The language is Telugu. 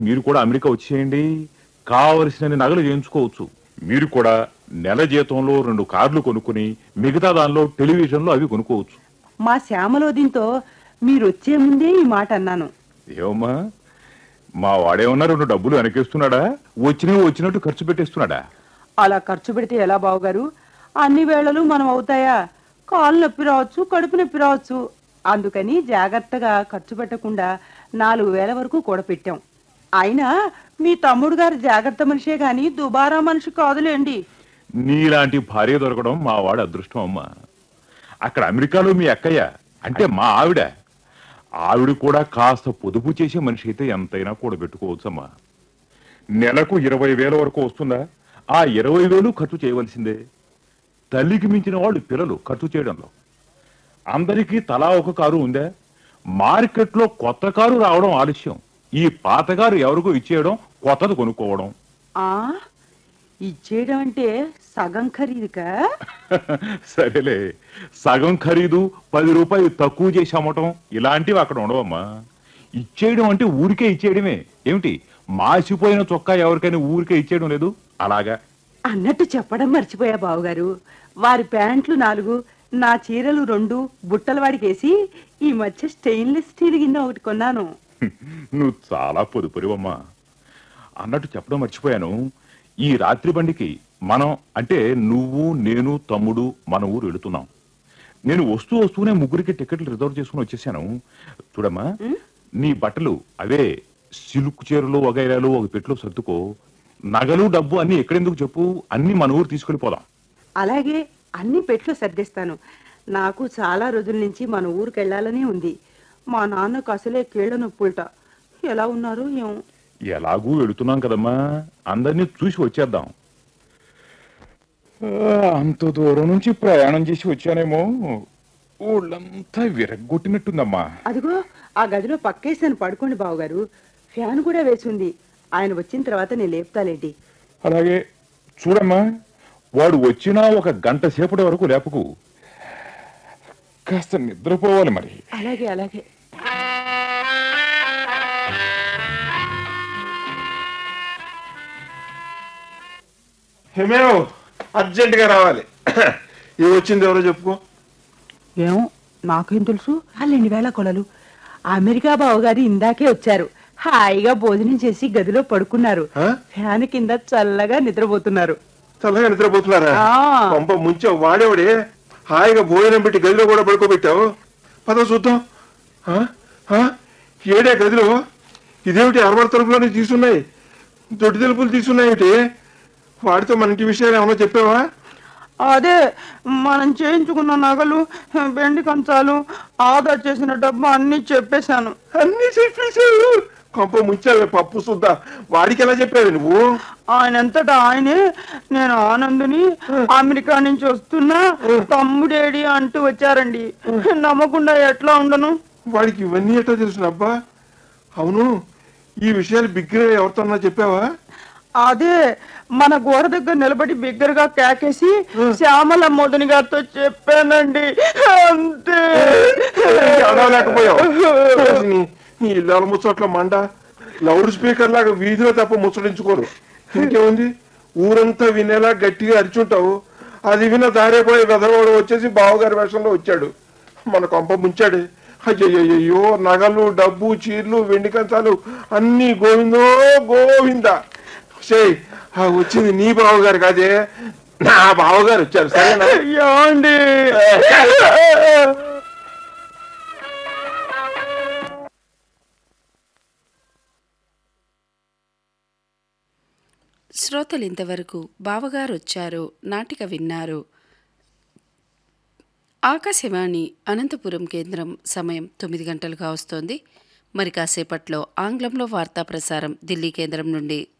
మీరు కూడా అమెరికా వచ్చేయండి కావలసిన నగలు చేయించుకోవచ్చు మీరు కూడా నెల జీతంలో రెండు కార్లు కొనుక్కుని మిగతా దానిలో టెలివిజన్లో అవి కొనుక్కోవచ్చు మా శ్యామలోదింతో మీరు వచ్చే ముందే ఈ మాట అన్నాను ఏమమ్మా మా వాడేమన్నా రెండు డబ్బులు వెనకేస్తున్నాడా వచ్చినవి వచ్చినట్టు ఖర్చు పెట్టేస్తున్నాడా అలా ఖర్చు పెడితే ఎలా బావగారు అన్ని వేళలు మనం అవుతాయా కాలు నొప్పి రావచ్చు కడుపు నొప్పి రావచ్చు అందుకని జాగ్రత్తగా ఖర్చు పెట్టకుండా నాలుగు వేల వరకు కూడా పెట్టాం అయినా మీ తమ్ముడు గారు జాగ్రత్త మనిషే గాని దుబారా మనిషి కాదులేండి నీలాంటి భార్య దొరకడం మా వాడి అదృష్టం అమ్మా అక్కడ అమెరికాలో మీ అక్కయ్య అంటే మా ఆవిడ ఆవిడ కూడా కాస్త పొదుపు చేసే మనిషి అయితే ఎంతైనా కూడబెట్టుకోవచ్చమ్మా నెలకు ఇరవై వేల వరకు వస్తుందా ఆ ఇరవై వేలు ఖర్చు చేయవలసిందే తల్లికి మించిన వాళ్ళు పిల్లలు ఖర్చు చేయడంలో అందరికీ తలా ఒక కారు ఉందా మార్కెట్లో కొత్త కారు రావడం ఆలస్యం ఈ పాత కారు ఎవరికో ఇచ్చేయడం కొత్తది కొనుక్కోవడం ఆ ఇచ్చేయడం అంటే సగం ఖరీదుకా సరేలే సగం ఖరీదు పది రూపాయలు తక్కువ చేసి అమ్మటం ఇలాంటివి అక్కడ ఉండవమ్మా ఇచ్చేయడం అంటే ఊరికే ఇచ్చేయడమే ఏమిటి మాసిపోయిన చొక్కా ఎవరికైనా ఊరికే ఇచ్చేయడం లేదు అలాగా అన్నట్టు చెప్పడం మర్చిపోయా బావగారు వారి ప్యాంట్లు నాలుగు నా చీరలు రెండు బుట్టల వాడికేసి ఈ మధ్య స్టెయిన్లెస్ స్టీల్ గిన్నె ఒకటి కొన్నాను నువ్వు చాలా పొదుపురివమ్మా అన్నట్టు చెప్పడం మర్చిపోయాను ఈ రాత్రి బండికి మనం అంటే నువ్వు నేను తమ్ముడు మన ఊరు వెళుతున్నాం నేను వస్తూ వస్తూనే ముగ్గురికి టికెట్లు రిజర్వ్ చేసుకుని వచ్చేసాను చూడమ్మా నీ బట్టలు అవే సిల్క్ చీరలు వగైరాలు ఒక పెట్లో సర్దుకో నగలు డబ్బు అన్ని ఎక్కడెందుకు చెప్పు అన్ని మన ఊరు తీసుకెళ్ళిపోదాం అలాగే అన్ని పెట్లు సర్దిస్తాను నాకు చాలా రోజుల నుంచి మన ఊరికి వెళ్ళాలనే ఉంది మా నాన్నకు అసలే కీళ్ళ నొప్పులట ఎలా ఉన్నారు ఏం ఎలాగూ వెళుతున్నాం కదమ్మా అందరినీ చూసి వచ్చేద్దాం ఆ, అంత దూరం నుంచి ప్రయాణం చేసి వచ్చానేమో ఊళ్ళంతా విరగ్గొట్టినట్టుందమ్మా అదిగో ఆ గదిలో పక్కేసాను పడుకోండి బావగారు ఫ్యాన్ కూడా వేసింది ఆయన వచ్చిన తర్వాత నేను లేపుతాలేంటి అలాగే చూడమ్మా వాడు వచ్చినా ఒక గంట సేపటి వరకు లేపకు కాస్త నిద్రపోవాలి మరి అలాగే అలాగే హేమేవ్ అర్జెంట్ గా రావాలి ఇది వచ్చింది ఎవరో చెప్పుకో ఏమో నాకేం తెలుసు వాళ్ళండి వేళ కొలలు అమెరికా బావగారు ఇందాకే వచ్చారు హాయిగా భోజనం చేసి గదిలో పడుకున్నారు ఆ? ఫ్యాన్ కింద చల్లగా నిద్రపోతున్నారు చల్లగా నిద్రపోతున్నారా ఆ. పంప ముంచావు వాడేవాడే హాయిగా భోజనం పెట్టి గదిలో కూడా పడుకోబెట్టావు పద చూద్దాం ఆ? ఆ? ఏడే గదిలో ఇదేమిటి అరవై తలుపులోనే తీసున్నాయి దొడ్డి తలుపులు తీసున్నాయేమిటి వాడితో మన ఇంటి విషయాలు ఏమన్నా చెప్పావా అదే మనం చేయించుకున్న నగలు వెండి కంచాలు ఆదా చేసిన డబ్బు అన్ని చెప్పేశాను అన్ని చెప్పేశావు కొంప ముంచావే పప్పు సుద్దా వాడికి ఎలా చెప్పావు నువ్వు ఆయన అంతటా ఆయనే నేను ఆనందుని అమెరికా నుంచి వస్తున్నా తమ్ముడేడి అంటూ వచ్చారండి నమ్మకుండా ఎట్లా ఉండను వాడికి ఇవన్నీ ఎట్లా తెలుసు అబ్బా అవును ఈ విషయాలు బిగ్గర ఎవరితోన్నా చెప్పావా అదే మన గోడ దగ్గర నిలబడి బిగ్గరగా కేకేసి శ్యామల మోదని గారితో చెప్పానండి అంతే అడవలేకపోయావు నీ- నీ ఇళ్ళ ముచ్చట్ల మండ లౌడ్ స్పీకర్ లాగా వీధిలో తప్ప ముచ్చటించుకోరు ఇంకేముంది ఊరంతా వినేలా గట్టిగా అరిచుంటావు అది విన దారేపోయే వెదవాడు వచ్చేసి బావగారి వేషంలో వచ్చాడు మన కొంప ముంచాడు అయ్యయ్యో నగలు డబ్బు చీరలు వెండి కంచాలు అన్ని గోవిందో గోవిందా సే ఆ వచ్చింది నీ బావగారు కాదే నా బావగారు వచ్చారు సరేనా ఏమండి శ్రోతలు ఇంతవరకు బావగారు వచ్చారు నాటిక విన్నారు ఆకాశవాణి అనంతపురం కేంద్రం సమయం తొమ్మిది గంటలుగా వస్తోంది మరి కాసేపట్లో ఆంగ్లంలో వార్తా ప్రసారం ఢిల్లీ కేంద్రం నుండి